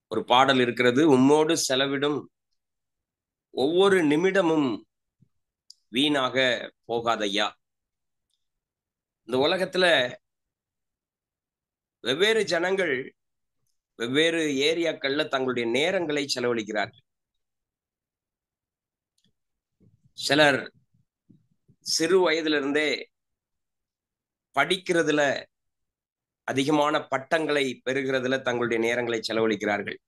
ஒரு பாடல் இருக்கிறது உம்மோடு செலவிடும் ஒவ்வொரு நிமிடமும் வீணாக போகாதையா இந்த உலகத்துல வெவ்வேறு ஜனங்கள் வெவ்வேறு ஏரியாக்கள்ல தங்களுடைய நேரங்களை செலவழிக்கிறார்கள் சிலர் சிறு வயதிலிருந்தே படிக்கிறதுல அதிகமான பட்டங்களை பெறுகிறதுல தங்களுடைய நேரங்களை செலவழிக்கிறார்கள்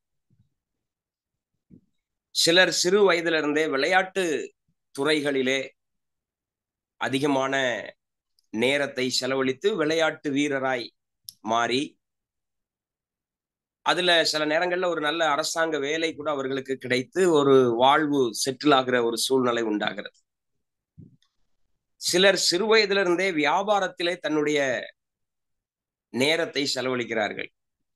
சிலர் சிறு வயதிலிருந்தே விளையாட்டு துறைகளிலே அதிகமான நேரத்தை செலவழித்து விளையாட்டு வீரராய் மாறி அதுல சில நேரங்கள்ல ஒரு நல்ல அரசாங்க வேலை கூட அவர்களுக்கு கிடைத்து ஒரு வாழ்வு செட்டில் ஆகிற ஒரு சூழ்நிலை உண்டாகிறது சிலர் சிறு வயதிலிருந்தே வியாபாரத்திலே தன்னுடைய நேரத்தை செலவழிக்கிறார்கள்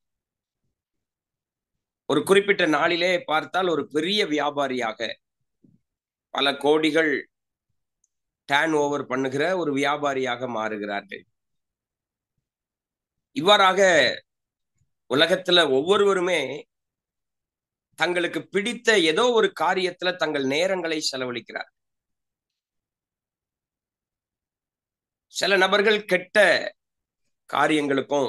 ஒரு குறிப்பிட்ட நாளிலே பார்த்தால் ஒரு பெரிய வியாபாரியாக பல கோடிகள் டேன் ஓவர் பண்ணுகிற ஒரு வியாபாரியாக மாறுகிறார்கள் இவ்வாறாக உலகத்துல ஒவ்வொருவருமே தங்களுக்கு பிடித்த ஏதோ ஒரு காரியத்துல தங்கள் நேரங்களை செலவழிக்கிறார் சில நபர்கள் கெட்ட காரியங்களுக்கும்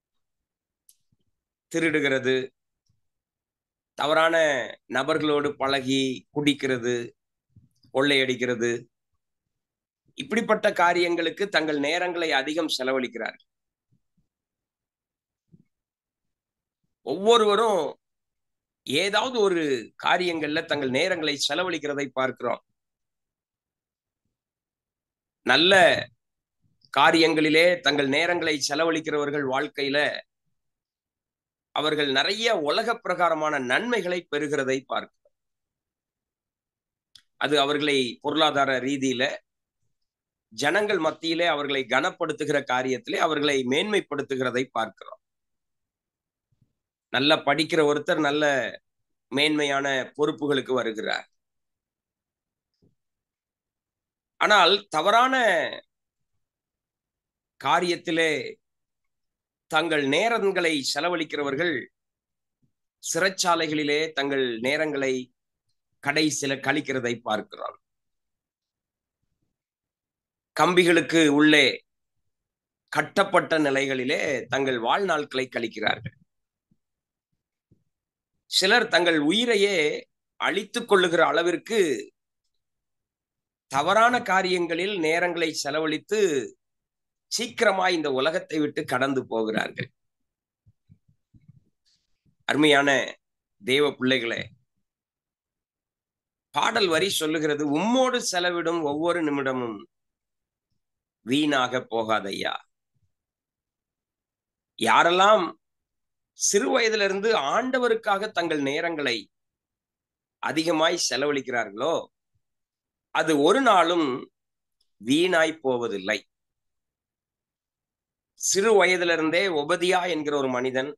திருடுகிறது தவறான நபர்களோடு பழகி குடிக்கிறது கொள்ளையடிக்கிறது இப்படிப்பட்ட காரியங்களுக்கு தங்கள் நேரங்களை அதிகம் செலவழிக்கிறார்கள் ஒவ்வொருவரும் ஏதாவது ஒரு காரியங்கள்ல தங்கள் நேரங்களை செலவழிக்கிறதை பார்க்கிறோம் நல்ல காரியங்களிலே தங்கள் நேரங்களை செலவழிக்கிறவர்கள் வாழ்க்கையில அவர்கள் நிறைய உலக பிரகாரமான நன்மைகளை பெறுகிறதை பார்க்கிறோம் அது அவர்களை பொருளாதார ரீதியில ஜனங்கள் மத்தியிலே அவர்களை கனப்படுத்துகிற காரியத்திலே அவர்களை மேன்மைப்படுத்துகிறதை பார்க்கிறோம் நல்ல படிக்கிற ஒருத்தர் நல்ல மேன்மையான பொறுப்புகளுக்கு வருகிறார் ஆனால் தவறான காரியத்திலே தங்கள் நேரங்களை செலவழிக்கிறவர்கள் சிறைச்சாலைகளிலே தங்கள் நேரங்களை கடைசில கழிக்கிறதை பார்க்கிறோம் கம்பிகளுக்கு உள்ளே கட்டப்பட்ட நிலைகளிலே தங்கள் வாழ்நாட்களை கழிக்கிறார்கள் சிலர் தங்கள் உயிரையே அழித்துக் கொள்ளுகிற அளவிற்கு தவறான காரியங்களில் நேரங்களை செலவழித்து சீக்கிரமாய் இந்த உலகத்தை விட்டு கடந்து போகிறார்கள் அருமையான தேவ பிள்ளைகளே பாடல் வரி சொல்லுகிறது உம்மோடு செலவிடும் ஒவ்வொரு நிமிடமும் வீணாக போகாதையா யாரெல்லாம் சிறு வயதிலிருந்து ஆண்டவருக்காக தங்கள் நேரங்களை அதிகமாய் செலவழிக்கிறார்களோ அது ஒரு நாளும் வீணாய் போவதில்லை சிறு வயதிலிருந்தே ஒபதியா என்கிற ஒரு மனிதன்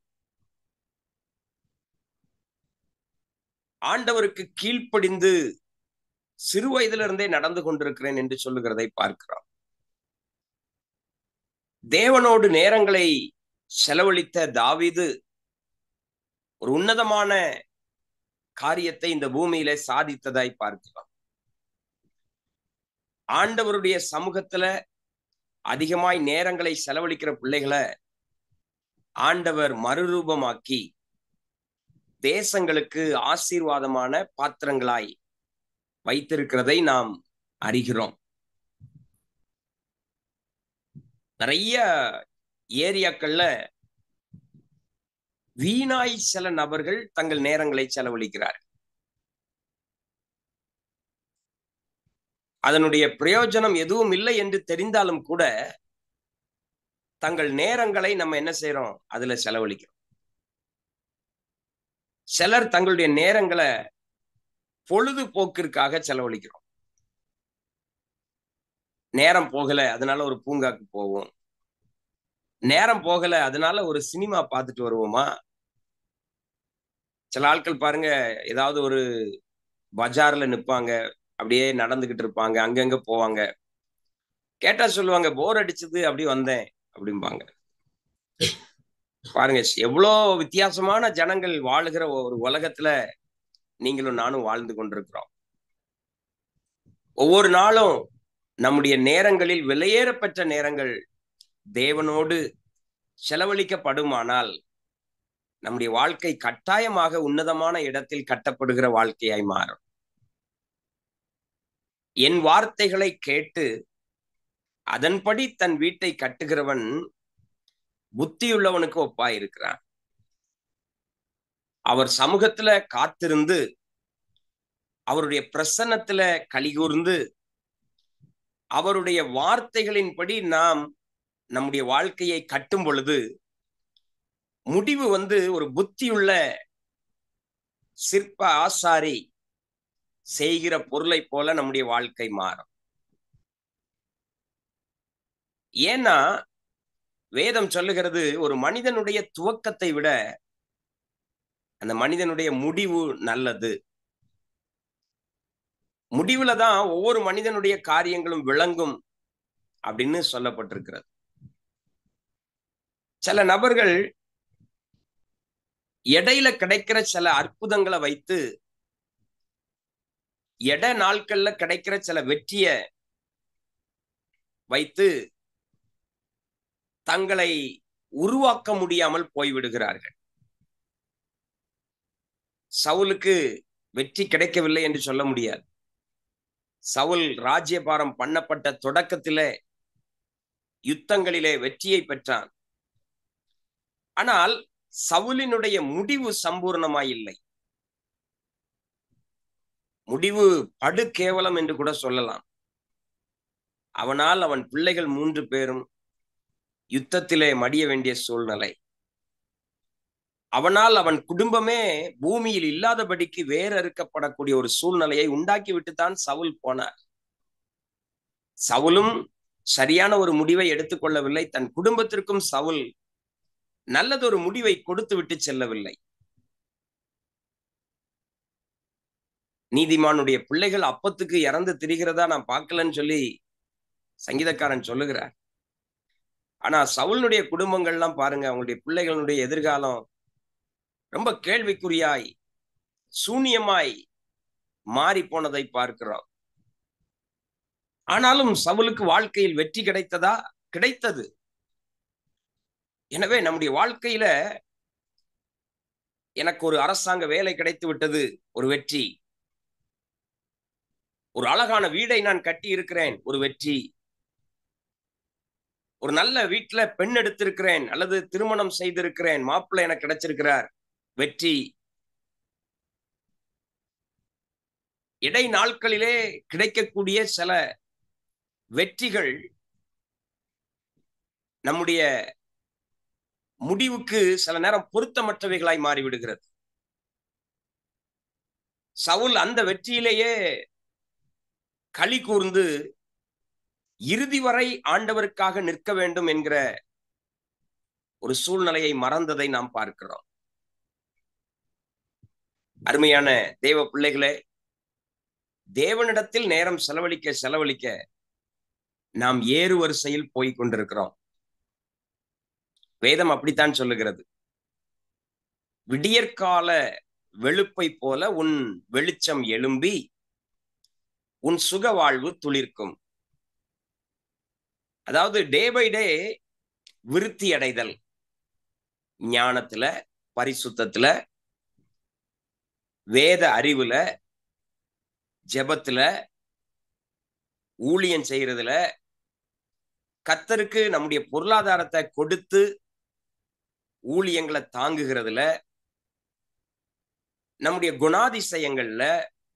ஆண்டவருக்கு கீழ்ப்படிந்து சிறு வயதிலிருந்தே நடந்து கொண்டிருக்கிறேன் என்று சொல்லுகிறதை பார்க்கிறோம் தேவனோடு நேரங்களை செலவழித்த தாவிது ஒரு உன்னதமான காரியத்தை இந்த பூமியில சாதித்ததாய் பார்க்கிறோம் ஆண்டவருடைய சமூகத்துல அதிகமாய் நேரங்களை செலவழிக்கிற பிள்ளைகளை ஆண்டவர் மறுரூபமாக்கி தேசங்களுக்கு ஆசீர்வாதமான பாத்திரங்களாய் வைத்திருக்கிறதை நாம் அறிகிறோம் நிறைய ஏரியாக்கள்ல வீணாய் சில நபர்கள் தங்கள் நேரங்களை செலவழிக்கிறார் அதனுடைய பிரயோஜனம் எதுவும் இல்லை என்று தெரிந்தாலும் கூட தங்கள் நேரங்களை நம்ம என்ன செய்யறோம் அதுல செலவழிக்கிறோம் சிலர் தங்களுடைய நேரங்களை பொழுதுபோக்கிற்காக செலவழிக்கிறோம் நேரம் போகல அதனால ஒரு பூங்காக்கு போவோம் நேரம் போகல அதனால ஒரு சினிமா பார்த்துட்டு வருவோமா சில ஆட்கள் பாருங்க ஏதாவது ஒரு பஜார்ல நிப்பாங்க அப்படியே நடந்துகிட்டு இருப்பாங்க அங்கங்க போவாங்க கேட்டா சொல்லுவாங்க போர் அடிச்சது அப்படி வந்தேன் அப்படிம்பாங்க பாருங்க எவ்வளோ வித்தியாசமான ஜனங்கள் வாழுகிற ஒரு உலகத்துல நீங்களும் நானும் வாழ்ந்து கொண்டிருக்கிறோம் ஒவ்வொரு நாளும் நம்முடைய நேரங்களில் விலையேறப்பெற்ற நேரங்கள் தேவனோடு செலவழிக்கப்படுமானால் நம்முடைய வாழ்க்கை கட்டாயமாக உன்னதமான இடத்தில் கட்டப்படுகிற வாழ்க்கையாய் மாறும் என் வார்த்தைகளை கேட்டு அதன்படி தன் வீட்டை கட்டுகிறவன் புத்தியுள்ளவனுக்கு ஒப்பாய் இருக்கிறான் அவர் சமூகத்துல காத்திருந்து அவருடைய பிரசன்னத்துல கலிகூர்ந்து அவருடைய வார்த்தைகளின்படி நாம் நம்முடைய வாழ்க்கையை கட்டும் பொழுது முடிவு வந்து ஒரு புத்தியுள்ள சிற்ப ஆசாரி செய்கிற பொருளை போல நம்முடைய வாழ்க்கை மாறும் ஏன்னா வேதம் சொல்லுகிறது ஒரு மனிதனுடைய துவக்கத்தை விட அந்த மனிதனுடைய முடிவு நல்லது முடிவுல தான் ஒவ்வொரு மனிதனுடைய காரியங்களும் விளங்கும் அப்படின்னு சொல்லப்பட்டிருக்கிறது சில நபர்கள் இடையில கிடைக்கிற சில அற்புதங்களை வைத்து எட நாட்கள்ல கிடைக்கிற சில வெற்றிய வைத்து தங்களை உருவாக்க முடியாமல் போய்விடுகிறார்கள் சவுலுக்கு வெற்றி கிடைக்கவில்லை என்று சொல்ல முடியாது சவுல் ராஜ்யபாரம் பண்ணப்பட்ட தொடக்கத்திலே யுத்தங்களிலே வெற்றியை பெற்றான் ஆனால் சவுலினுடைய முடிவு சம்பூர்ணமாய் இல்லை முடிவு படு கேவலம் என்று கூட சொல்லலாம் அவனால் அவன் பிள்ளைகள் மூன்று பேரும் யுத்தத்திலே மடிய வேண்டிய சூழ்நிலை அவனால் அவன் குடும்பமே பூமியில் இல்லாதபடிக்கு வேற அறுக்கப்படக்கூடிய ஒரு சூழ்நிலையை உண்டாக்கி விட்டுத்தான் சவுல் போனார் சவுலும் சரியான ஒரு முடிவை எடுத்துக்கொள்ளவில்லை தன் குடும்பத்திற்கும் சவுல் நல்லதொரு முடிவை கொடுத்து விட்டு செல்லவில்லை நீதிமானுடைய பிள்ளைகள் அப்பத்துக்கு இறந்து திரிகிறதா நான் பார்க்கலன்னு சொல்லி சங்கீதக்காரன் சொல்லுகிறார் ஆனா சவுளுடைய குடும்பங்கள்லாம் பாருங்க அவங்களுடைய பிள்ளைகளுடைய எதிர்காலம் ரொம்ப கேள்விக்குறியாய் சூனியமாய் மாறி போனதை பார்க்கிறோம் ஆனாலும் சவுலுக்கு வாழ்க்கையில் வெற்றி கிடைத்ததா கிடைத்தது எனவே நம்முடைய வாழ்க்கையில எனக்கு ஒரு அரசாங்க வேலை கிடைத்து விட்டது ஒரு வெற்றி ஒரு அழகான வீடை நான் கட்டி இருக்கிறேன் ஒரு வெற்றி ஒரு நல்ல வீட்டுல பெண் எடுத்திருக்கிறேன் அல்லது திருமணம் செய்திருக்கிறேன் மாப்பிள்ளை எனக்கு கிடைச்சிருக்கிறார் வெற்றி இடை நாட்களிலே கிடைக்கக்கூடிய சில வெற்றிகள் நம்முடைய முடிவுக்கு சில நேரம் பொருத்தமற்றவைகளாய் மாறிவிடுகிறது சவுல் அந்த வெற்றியிலேயே களி கூர்ந்து இறுதி வரை ஆண்டவருக்காக நிற்க வேண்டும் என்கிற ஒரு சூழ்நிலையை மறந்ததை நாம் பார்க்கிறோம் அருமையான தேவ பிள்ளைகளே தேவனிடத்தில் நேரம் செலவழிக்க செலவழிக்க நாம் ஏறு வரிசையில் போய் கொண்டிருக்கிறோம் வேதம் அப்படித்தான் சொல்லுகிறது விடியற்கால வெளுப்பை போல உன் வெளிச்சம் எழும்பி உன் சுக வாழ்வு துளிர்க்கும் அதாவது டே பை டே விருத்தி அடைதல் ஞானத்துல பரிசுத்தத்துல வேத அறிவுல ஜெபத்துல ஊழியம் செய்யறதுல கத்தருக்கு நம்முடைய பொருளாதாரத்தை கொடுத்து ஊழியங்களை தாங்குகிறதுல நம்முடைய குணாதிசயங்கள்ல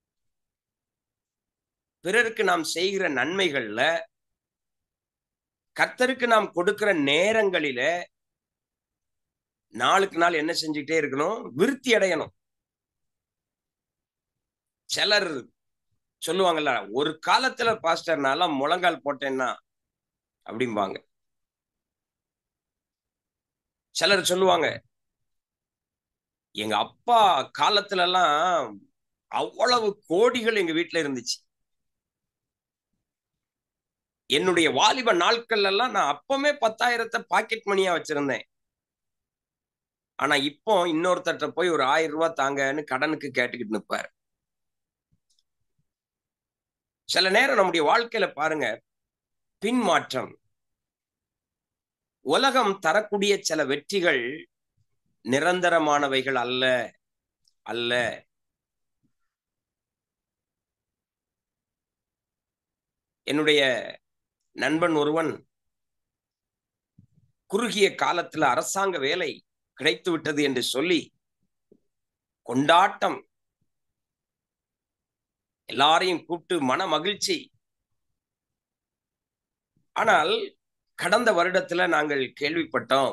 பிறருக்கு நாம் செய்கிற நன்மைகள்ல கர்த்தருக்கு நாம் கொடுக்கிற நேரங்களில நாளுக்கு நாள் என்ன செஞ்சுக்கிட்டே இருக்கணும் விருத்தி அடையணும் சிலர் சொல்லுவாங்கல்ல ஒரு காலத்துல பாஸ்டர் நான் முழங்கால் போட்டேன்னா அப்படிம்பாங்க சிலர் சொல்லுவாங்க எங்க அப்பா காலத்துல எல்லாம் அவ்வளவு கோடிகள் எங்க வீட்டுல இருந்துச்சு என்னுடைய வாலிப நாட்கள் எல்லாம் நான் அப்பமே பத்தாயிரத்தை பாக்கெட் மணியா வச்சிருந்தேன் ஆனா இப்போ இன்னொருத்தர்கிட்ட போய் ஒரு ஆயிரம் ரூபாய் தாங்கன்னு கடனுக்கு கேட்டுக்கிட்டு நிற்பார் சில நேரம் நம்முடைய வாழ்க்கையில பாருங்க பின்மாற்றம் உலகம் தரக்கூடிய சில வெற்றிகள் நிரந்தரமானவைகள் அல்ல அல்ல என்னுடைய நண்பன் ஒருவன் குறுகிய காலத்துல அரசாங்க வேலை கிடைத்து விட்டது என்று சொல்லி கொண்டாட்டம் எல்லாரையும் கூப்பிட்டு மன மகிழ்ச்சி ஆனால் கடந்த வருடத்துல நாங்கள் கேள்விப்பட்டோம்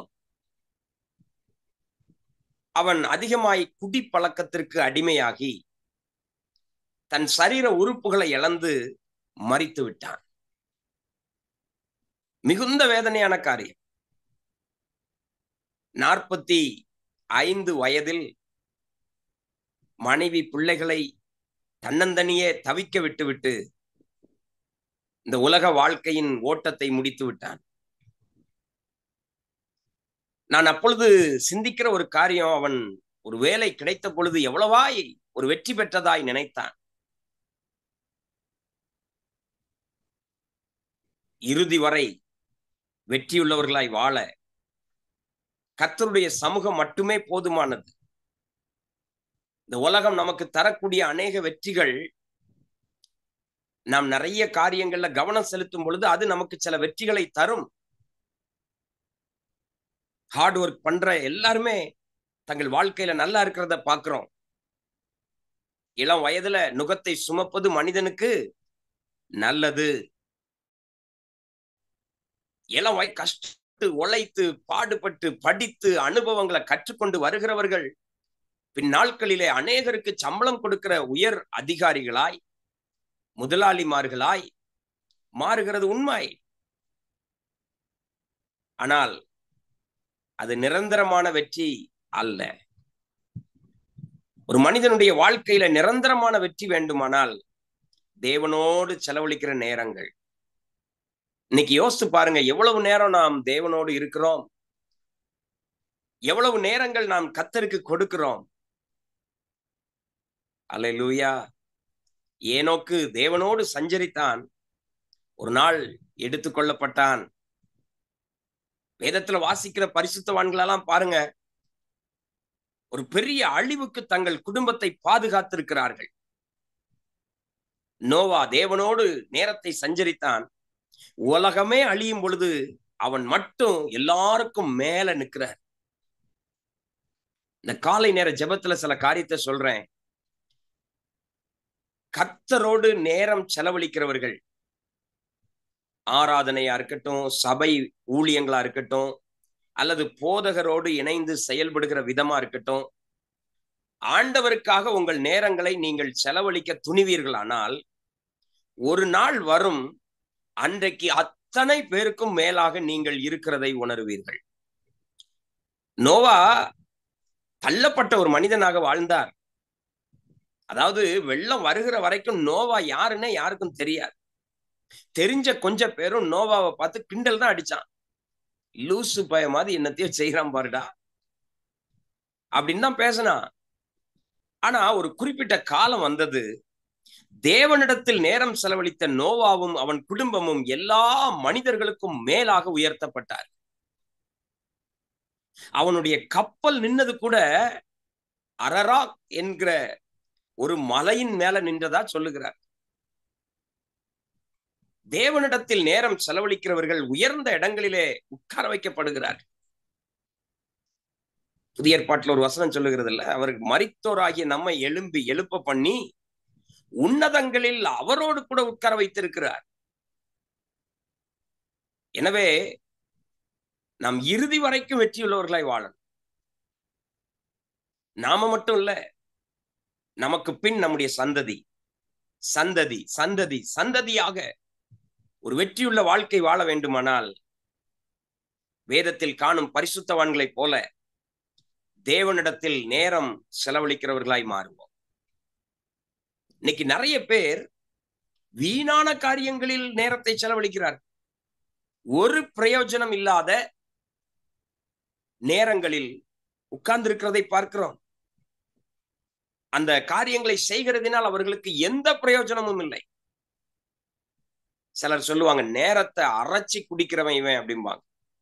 அவன் அதிகமாய் குடிப்பழக்கத்திற்கு அடிமையாகி தன் சரீர உறுப்புகளை இழந்து மறித்து விட்டான் மிகுந்த வேதனையான காரியம் நாற்பத்தி ஐந்து வயதில் மனைவி பிள்ளைகளை தன்னந்தனியே தவிக்க விட்டுவிட்டு இந்த உலக வாழ்க்கையின் ஓட்டத்தை முடித்து விட்டான் நான் அப்பொழுது சிந்திக்கிற ஒரு காரியம் அவன் ஒரு வேலை கிடைத்த பொழுது எவ்வளவாய் ஒரு வெற்றி பெற்றதாய் நினைத்தான் இறுதி வரை வெற்றியுள்ளவர்களாய் வாழ கத்தருடைய சமூகம் மட்டுமே போதுமானது இந்த உலகம் நமக்கு தரக்கூடிய அநேக வெற்றிகள் நாம் நிறைய காரியங்கள்ல கவனம் செலுத்தும் பொழுது அது நமக்கு சில வெற்றிகளை தரும் ஹார்ட் ஒர்க் பண்ற எல்லாருமே தங்கள் வாழ்க்கையில நல்லா இருக்கிறத பாக்குறோம் இளம் வயதுல நுகத்தை சுமப்பது மனிதனுக்கு நல்லது இளம் வய கஷ்டத்து உழைத்து பாடுபட்டு படித்து அனுபவங்களை கற்றுக்கொண்டு வருகிறவர்கள் பின் நாட்களிலே அநேகருக்கு சம்பளம் கொடுக்கிற உயர் அதிகாரிகளாய் முதலாளிமார்களாய் மாறுகிறது உண்மை ஆனால் அது நிரந்தரமான வெற்றி அல்ல ஒரு மனிதனுடைய வாழ்க்கையில நிரந்தரமான வெற்றி வேண்டுமானால் தேவனோடு செலவழிக்கிற நேரங்கள் இன்னைக்கு யோசித்து பாருங்க எவ்வளவு நேரம் நாம் தேவனோடு இருக்கிறோம் எவ்வளவு நேரங்கள் நாம் கத்தருக்கு கொடுக்கிறோம் அலை லூயா ஏனோக்கு தேவனோடு சஞ்சரித்தான் ஒரு நாள் எடுத்துக்கொள்ளப்பட்டான் வேதத்துல வாசிக்கிற பரிசுத்தவான்களெல்லாம் பாருங்க ஒரு பெரிய அழிவுக்கு தங்கள் குடும்பத்தை பாதுகாத்திருக்கிறார்கள் நோவா தேவனோடு நேரத்தை சஞ்சரித்தான் உலகமே அழியும் பொழுது அவன் மட்டும் எல்லாருக்கும் மேல நிற்கிறார் இந்த காலை நேர ஜெபத்துல சில காரியத்தை சொல்றேன் கர்த்தரோடு நேரம் செலவழிக்கிறவர்கள் ஆராதனையா இருக்கட்டும் சபை ஊழியங்களா இருக்கட்டும் அல்லது போதகரோடு இணைந்து செயல்படுகிற விதமா இருக்கட்டும் ஆண்டவருக்காக உங்கள் நேரங்களை நீங்கள் செலவழிக்க துணிவீர்களானால் ஒரு நாள் வரும் அன்றைக்கு அத்தனை பேருக்கும் மேலாக நீங்கள் இருக்கிறதை உணருவீர்கள் நோவா தள்ளப்பட்ட ஒரு மனிதனாக வாழ்ந்தார் அதாவது வெள்ளம் வருகிற வரைக்கும் நோவா யாருன்னே யாருக்கும் தெரியாது தெரிஞ்ச கொஞ்ச பேரும் நோவாவை பார்த்து கிண்டல் தான் அடிச்சான் லூசு பய மாதிரி என்னத்தையும் செய்யறான் பாருடா அப்படின்னு தான் பேசினான் ஆனா ஒரு குறிப்பிட்ட காலம் வந்தது தேவனிடத்தில் நேரம் செலவழித்த நோவாவும் அவன் குடும்பமும் எல்லா மனிதர்களுக்கும் மேலாக உயர்த்தப்பட்டார் அவனுடைய கப்பல் நின்னது கூட அரரா என்கிற ஒரு மலையின் மேல நின்றதா சொல்லுகிறார் தேவனிடத்தில் நேரம் செலவழிக்கிறவர்கள் உயர்ந்த இடங்களிலே உட்கார வைக்கப்படுகிறார் புதிய ஏற்பாட்டில் ஒரு வசனம் சொல்லுகிறது இல்ல அவருக்கு மரித்தோராகிய நம்மை எழும்பி எழுப்ப பண்ணி உன்னதங்களில் அவரோடு கூட உட்கார வைத்திருக்கிறார் எனவே நாம் இறுதி வரைக்கும் வெற்றியுள்ளவர்களாய் வாழணும் நாம மட்டும் இல்ல நமக்கு பின் நம்முடைய சந்ததி சந்ததி சந்ததி சந்ததியாக ஒரு வெற்றியுள்ள வாழ்க்கை வாழ வேண்டுமானால் வேதத்தில் காணும் பரிசுத்தவான்களைப் போல தேவனிடத்தில் நேரம் செலவழிக்கிறவர்களாய் மாறுவோம் இன்னைக்கு நிறைய பேர் வீணான காரியங்களில் நேரத்தை செலவழிக்கிறார் ஒரு பிரயோஜனம் இல்லாத நேரங்களில் உட்கார்ந்து இருக்கிறதை பார்க்கிறோம் அந்த காரியங்களை செய்கிறதினால் அவர்களுக்கு எந்த பிரயோஜனமும் இல்லை சிலர் சொல்லுவாங்க நேரத்தை அரைச்சி குடிக்கிறவன் இவன் அப்படிம்பாங்க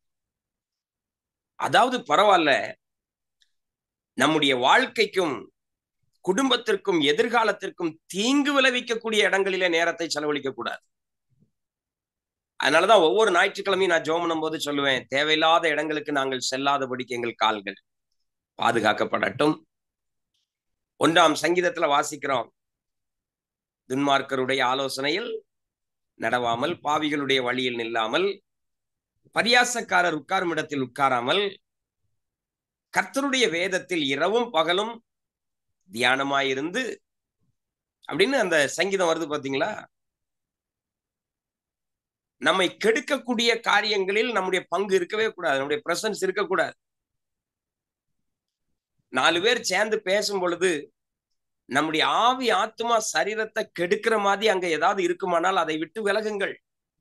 அதாவது பரவாயில்ல நம்முடைய வாழ்க்கைக்கும் குடும்பத்திற்கும் எதிர்காலத்திற்கும் தீங்கு விளைவிக்கக்கூடிய இடங்களிலே நேரத்தை செலவழிக்க கூடாது அதனாலதான் ஒவ்வொரு ஞாயிற்றுக்கிழமையும் நான் ஜோமனும் போது சொல்லுவேன் தேவையில்லாத இடங்களுக்கு நாங்கள் செல்லாதபடிக்கு எங்கள் கால்கள் பாதுகாக்கப்படட்டும் ஒன்றாம் சங்கீதத்துல வாசிக்கிறோம் துன்மார்க்கருடைய ஆலோசனையில் நடவாமல் பாவிகளுடைய வழியில் நில்லாமல் பரியாசக்காரர் உட்காரும் இடத்தில் உட்காராமல் கர்த்தருடைய வேதத்தில் இரவும் பகலும் தியானமாயிருந்து அப்படின்னு அந்த சங்கீதம் வருது பாத்தீங்களா நம்மை கெடுக்கக்கூடிய காரியங்களில் நம்முடைய பங்கு இருக்கவே கூடாது நம்முடைய பிரசன்ஸ் இருக்கக்கூடாது நாலு பேர் சேர்ந்து பேசும் பொழுது நம்முடைய ஆவி ஆத்மா சரீரத்தை கெடுக்கிற மாதிரி அங்க ஏதாவது இருக்குமானால் அதை விட்டு விலகுங்கள்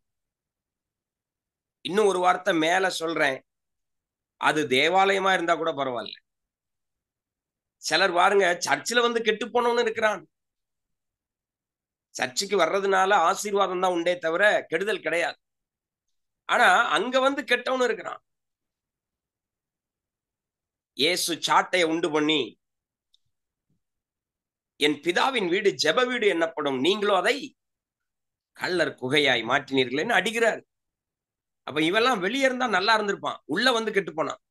இன்னும் ஒரு வார்த்தை மேல சொல்றேன் அது தேவாலயமா இருந்தா கூட பரவாயில்ல சிலர் பாருங்க சர்ச்சில் வந்து கெட்டு போனவனு இருக்கிறான் சர்ச்சுக்கு வர்றதுனால ஆசீர்வாதம் தான் உண்டே தவிர கெடுதல் கிடையாது ஆனா அங்க வந்து கெட்டவனு இருக்கிறான் இயேசு சாட்டையை உண்டு பண்ணி என் பிதாவின் வீடு ஜெப வீடு என்னப்படும் நீங்களும் அதை கள்ளர் குகையாய் மாற்றினீர்களேன்னு அடிக்கிறார் அப்ப இவெல்லாம் வெளியே இருந்தா நல்லா இருந்திருப்பான் உள்ள வந்து கெட்டு போனான்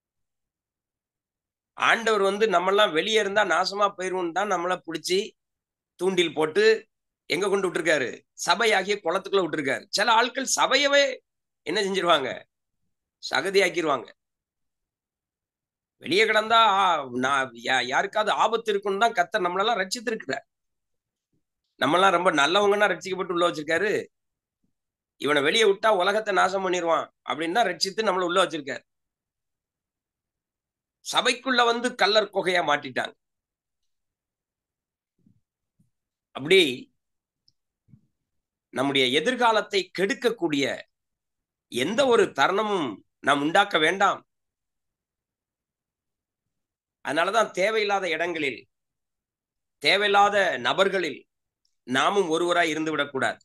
ஆண்டவர் வந்து நம்மெல்லாம் வெளியே இருந்தா நாசமா போயிருவோம் தான் நம்மள பிடிச்சி தூண்டில் போட்டு எங்க கொண்டு விட்டுருக்காரு சபையாகிய குளத்துக்குள்ள விட்டுருக்காரு சில ஆட்கள் சபையவே என்ன செஞ்சிருவாங்க சகதியாக்கிடுவாங்க வெளியே கிடந்தா நான் யாருக்காவது ஆபத்து இருக்குன்னு தான் கத்தர் நம்மளெல்லாம் ரட்சித்திருக்கிறார் நம்மெல்லாம் ரொம்ப நல்லவங்கன்னா ரட்சிக்கப்பட்டு உள்ள வச்சிருக்காரு இவனை வெளியே விட்டா உலகத்தை நாசம் பண்ணிடுவான் அப்படின்னு தான் ரட்சித்து நம்மள உள்ள வச்சிருக்காரு சபைக்குள்ள வந்து கல்லர் கொகையா மாட்டிட்டாங்க அப்படி நம்முடைய எதிர்காலத்தை கெடுக்கக்கூடிய எந்த ஒரு தருணமும் நாம் உண்டாக்க வேண்டாம் அதனாலதான் தேவையில்லாத இடங்களில் தேவையில்லாத நபர்களில் நாமும் ஒருவராய் இருந்து விடக்கூடாது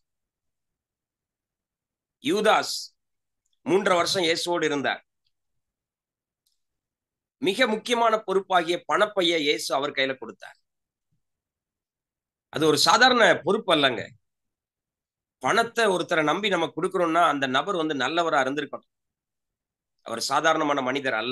யூதாஸ் மூன்றரை வருஷம் இயேசுவோடு இருந்தார் மிக முக்கியமான பொறுப்பாகிய பணப்பைய இயேசு அவர் கையில கொடுத்தார் அது ஒரு சாதாரண பொறுப்பு அல்லங்க பணத்தை ஒருத்தரை நம்பி நம்ம கொடுக்கறோம்னா அந்த நபர் வந்து நல்லவரா இருந்திருக்கணும் அவர் சாதாரணமான மனிதர் அல்ல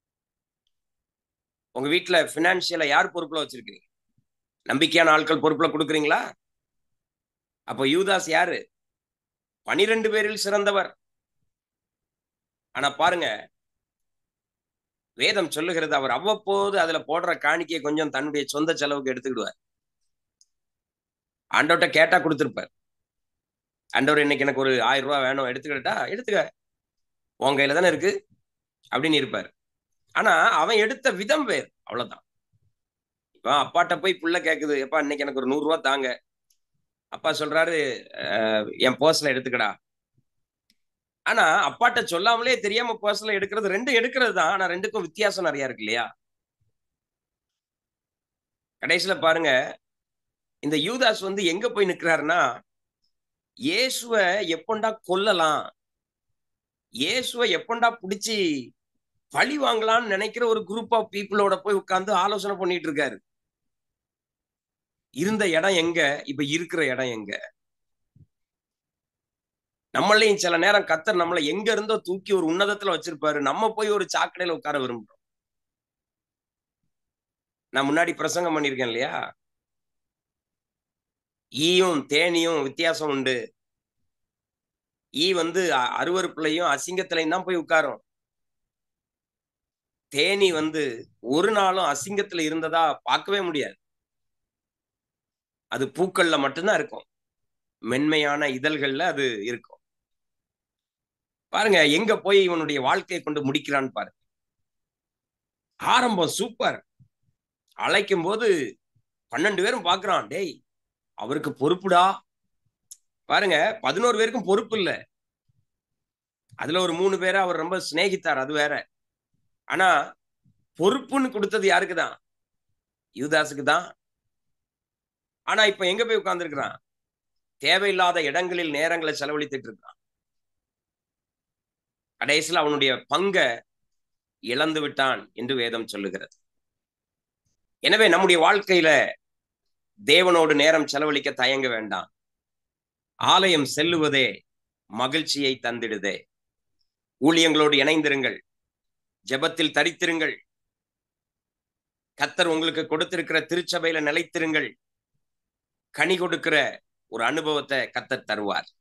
உங்க வீட்டுல பினான்சியலா யார் பொறுப்புல வச்சிருக்கீங்க நம்பிக்கையான ஆட்கள் பொறுப்புல கொடுக்குறீங்களா அப்போ யூதாஸ் யாரு பனிரெண்டு பேரில் சிறந்தவர் ஆனா பாருங்க வேதம் சொல்லுகிறது அவர் அவ்வப்போது அதுல போடுற காணிக்கையை கொஞ்சம் தன்னுடைய சொந்த செலவுக்கு எடுத்துக்கிடுவார் ஆண்டவர்கிட்ட கேட்டா கொடுத்துருப்பார் ஆண்டவர் இன்னைக்கு எனக்கு ஒரு ஆயிரம் ரூபாய் வேணும் எடுத்துக்கிட்டா எடுத்துக்க உன் கையில தானே இருக்கு அப்படின்னு இருப்பார் ஆனா அவன் எடுத்த விதம் வேறு அவ்வளவுதான் இப்போ அப்பாட்ட போய் புள்ள கேக்குது எப்பா இன்னைக்கு எனக்கு ஒரு நூறு ரூபா தாங்க அப்பா சொல்றாரு என் பர்ஸ்ல எடுத்துக்கடா ஆனா அப்பாட்ட சொல்லாமலே தெரியாம பர்ஸ்ல எடுக்கிறது ரெண்டும் எடுக்கிறது தான் ஆனா ரெண்டுக்கும் வித்தியாசம் நிறைய இருக்கு இல்லையா கடைசியில பாருங்க இந்த யூதாஸ் வந்து எங்க போய் நிக்கிறாருன்னா இயேசுவ எப்பண்டா கொல்லலாம் இயேசுவ எப்பண்டா பிடிச்சி பழி வாங்கலாம்னு நினைக்கிற ஒரு குரூப் ஆஃப் பீப்புளோட போய் உட்கார்ந்து ஆலோசனை பண்ணிட்டு இருக்காரு இருந்த இடம் எங்க இப்ப இருக்கிற இடம் எங்க நம்மளையும் சில நேரம் கத்தர் நம்மளை எங்க இருந்தோ தூக்கி ஒரு உன்னதத்துல வச்சிருப்பாரு நம்ம போய் ஒரு சாக்கடையில உட்கார விரும்புறோம் நான் முன்னாடி பிரசங்கம் பண்ணிருக்கேன் இல்லையா ஈயும் தேனியும் வித்தியாசம் உண்டு ஈ வந்து அருவறுப்புலையும் அசிங்கத்திலையும் தான் போய் உட்காரும் தேனி வந்து ஒரு நாளும் அசிங்கத்துல இருந்ததா பார்க்கவே முடியாது அது பூக்கள்ல மட்டும்தான் இருக்கும் மென்மையான இதழ்கள்ல அது இருக்கும் பாருங்க எங்க போய் இவனுடைய வாழ்க்கையை கொண்டு முடிக்கிறான்னு பாருங்க ஆரம்பம் சூப்பர் அழைக்கும் போது பன்னெண்டு பேரும் பாக்குறான் டேய் அவருக்கு பொறுப்புடா பாருங்க பதினோரு பேருக்கும் பொறுப்பு இல்ல அதுல ஒரு மூணு பேரை அவர் ரொம்ப சிநேகித்தார் அது வேற ஆனா பொறுப்புன்னு கொடுத்தது யாருக்கு தான் யூதாஸுக்கு தான் ஆனா இப்ப எங்க போய் உட்கார்ந்துருக்கிறான் தேவையில்லாத இடங்களில் நேரங்களை செலவழித்துட்டு இருக்கான் கடைசியில் அவனுடைய பங்க இழந்து விட்டான் என்று வேதம் சொல்லுகிறது எனவே நம்முடைய வாழ்க்கையில தேவனோடு நேரம் செலவழிக்க தயங்க வேண்டாம் ஆலயம் செல்லுவதே மகிழ்ச்சியை தந்திடுதே ஊழியங்களோடு இணைந்திருங்கள் ஜெபத்தில் தரித்திருங்கள் கத்தர் உங்களுக்கு கொடுத்திருக்கிற திருச்சபையில நிலைத்திருங்கள் கனி கொடுக்கிற ஒரு அனுபவத்தை கத்தர் தருவார்